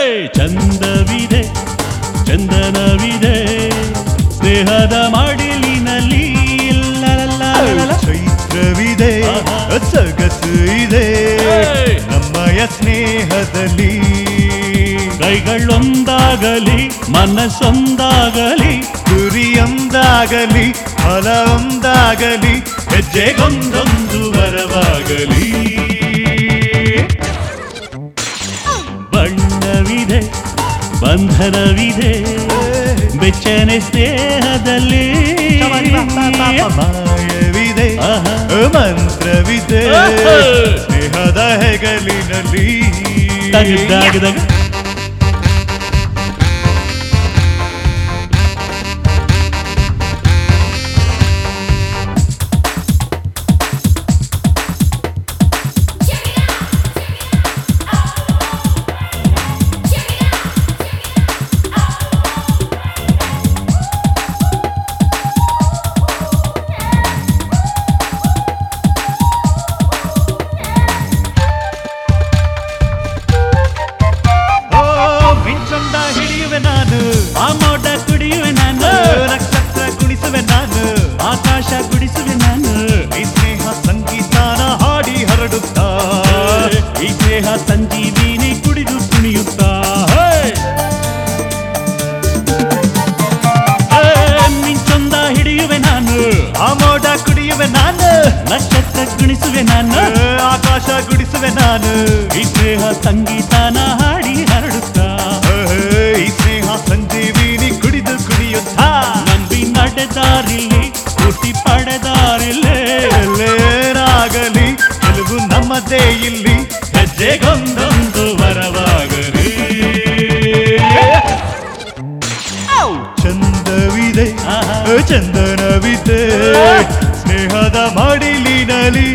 ಚಂದವಿದೆ ಚಂದನವಿದೆ ಸ್ನೇಹದ ಮಾಡಿಲಿನಲ್ಲಿ ಲಲಲಲಲಲ. ಚೈತ್ರವಿದೆ ಆಹಾ. ಸೊಗಸು ಇದೆ ಏಯ್! ನಮ್ಮಯ ಸ್ನೇಹದಲ್ಲಿ ಕೈಗಳೊಂದಾಗಲಿ ಮನಸ್ಸೊಂದಾಗಲಿ ಗುರಿಯೊಂದಾಗಲಿ ಫಲವೊಂದಾಗಲಿ ಹೆಜ್ಜೆಗೊಂದೊಂದು ವರವಾಗಲಿ ಬಣ್ಣವಿದೆ ಬಂಧನವಿದೆ ಬೆಚ್ಚನೆ ಸ್ನೇಹದಲ್ಲಿ ಮಾಯವಿದೆ ಆಹಾ. ಮಂತ್ರವಿದೆ ಆಹಾ. ಸ್ನೇಹದ ಹೆಗಲಿನಲ್ಲಿ ತಗದಾಗದಾಗ ಓ ಮಿಂಚೊಂಡ ಹಿಡಿಯುವೆ ನಾನು ಆ ಮೋಟ ಕುಡಿಯುವೆ ನಾನು ನಕ್ಷತ್ರ ಕುಣಿಸುವೆ ನಾನು ಆಕಾಶ ಕುಡಿಸುವೆ ನಾನು ಈ ಸ್ನೇಹ ಸಂಗೀತಾನ ಹಾಡಿ ಹರಡುತ್ತಾ ಈ ಸ್ನೇಹ ಸಂಜೀವಿನಿ ಕುಡಿದು ಕುಣಿಯುತ್ತಾ ಹೇ! ಹೇ, ಮಿಂಚೊಂದ ಹಿಡಿಯುವೆ ನಾನು ಆ ಮೋಡ ಕುಡಿಯುವೆ ನಾನು ನಕ್ಷತ್ರ ಕುಣಿಸುವೆ ನಾನು ಆಕಾಶ ಗುಡಿಸುವೆ ನಾನು ಈ ಸ್ನೇಹ ಸಂಗೀತನ ಹಾಡಿ ಹರಡುತ್ತಾ ಈ ಸ್ನೇಹ ಸಂಜೀವಿನಿ ಕುಡಿದು ಕುಡಿಯುತ್ತಾ ನಂಬಿ ನಡೆದಾರಿಲ್ಲಿ ಸ್ಫೂರ್ತಿ ಪಡೆದಾರಿಲ್ಲೇ ಎಲ್ಲೇನಾಗಲಿ ಗೆಲುವು ನಮ್ಮದೇ ಇಲ್ಲಿ ಹೆಜ್ಜೆಗೊಂದೊಂದು ವರವಾಗಲಿ ಚಂದವಿದೆ ಆಹಾ. ಚಂದನವಿದೆ ಸ್ನೇಹದ ಮಾಡಿಲಿನಲಿ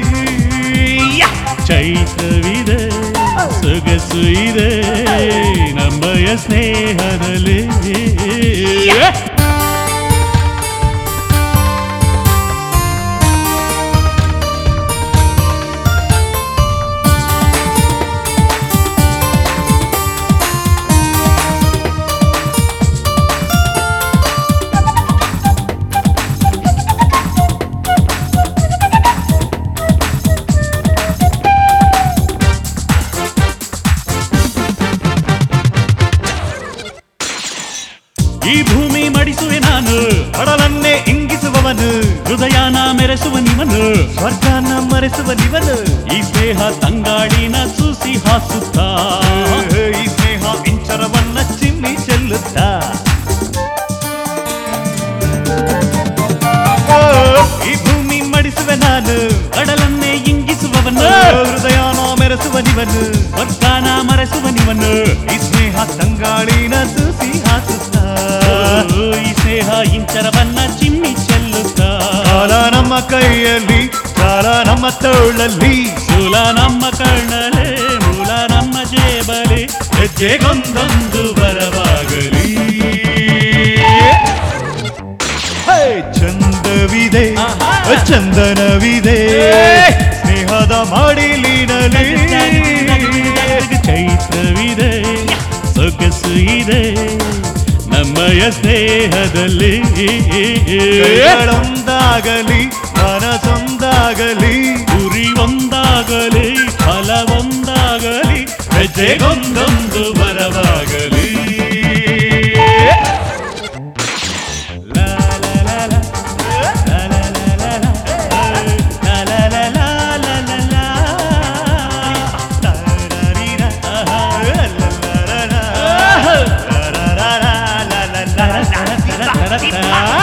ಚೈತ್ರವಿದೆ ಸೊಗಸು ಇದೆ ನಮ್ಮಯ ಸ್ನೇಹದಲ್ಲಿ ಈ ಭೂಮಿ ಮಡಿಸುವೆ ನಾನು ಕಡಲನ್ನೇ ಇಂಗಿಸುವವನು ಹೃದಯನ ಮೆರೆಸುವ ನಿವನು ಸ್ವರ್ಗನ ಮರೆಸುವ ನಿವನು ಈ ಸ್ನೇಹ ತಂಗಾಡಿನ ಸೂಸಿ ಹಾಸುತ್ತಾ ಈ ಸ್ನೇಹ ಇಂಚರವನ್ನ ಚಿಮ್ಮಿ ಚೆಲ್ಲುತ್ತಾ ಓ, ಈ ಭೂಮಿ ಮಡಿಸುವೆ ನಾನು ಕಡಲನ್ನೇ ಇಂಗಿಸುವವನು ಹೃದಯನ ಮೆರೆಸುವ ನಿವನು ವರ್ಗಾನ ಮರೆಸುವ ನಿವನು ಈ ಸ್ನೇಹ ತಂಗಾಳಿನ ಸೂಸಿ ಹಾಸುತ್ತಾ ಈ ಸ್ನೇಹ ಇಂಚರವನ್ನ ಚಿಮ್ಮಿ ಚೆಲ್ಲುತ್ತಾ ಕಾಲ ನಮ್ಮ ಕೈಯಲ್ಲಿ ಕಾಲ ನಮ್ಮ ತೋಳಲ್ಲಿ ಮೂಲ ನಮ್ಮ ಕಣ್ಣಲೆ ಮೂಲ ನಮ್ಮ ಜೇಬಲಿ ಹೆಜ್ಜೆಗೊಂದೊಂದು ಬರವಾಗಲಿ ಹೇ, ಚಂದವಿದೆ ಆಹಾ. ಚಂದನವಿದೆ ಏ. ಸ್ನೇಹದ ಮಾಡಿಲಿನಲಿ ಚೈತ್ರವಿದೆ ಸೊಗಸು ಇದೆ ನಮ್ಮಯ ಸ್ನೇಹದಲ್ಲಿ ಕೈಗಳೊಂದಾಗಲಿ ಮನಸೊಂದಾಗಲಿ ಗುರಿ ಒಂದಾಗಲಿ ಫಲ ಒಂದಾಗಲಿ ಹೆಜ್ಜೆಗೊಂದೊಂದು ಬರವಾಗಲಿ ಲಾ ಲಾ ಲಾ ಲಾ. ಲಾ ಲಾ ಲಾ ಲಾ ಲಾ. ಲಾ ಲಾ ಲಾ ಲಾ ಲಾ ಲಾ ಲಾ. ತಾರಾರಿರ, ಆಹಾ. ಲಲಲರರ, ಆಹಾ. ಲರರರ, ಲಲಲರ. ಆ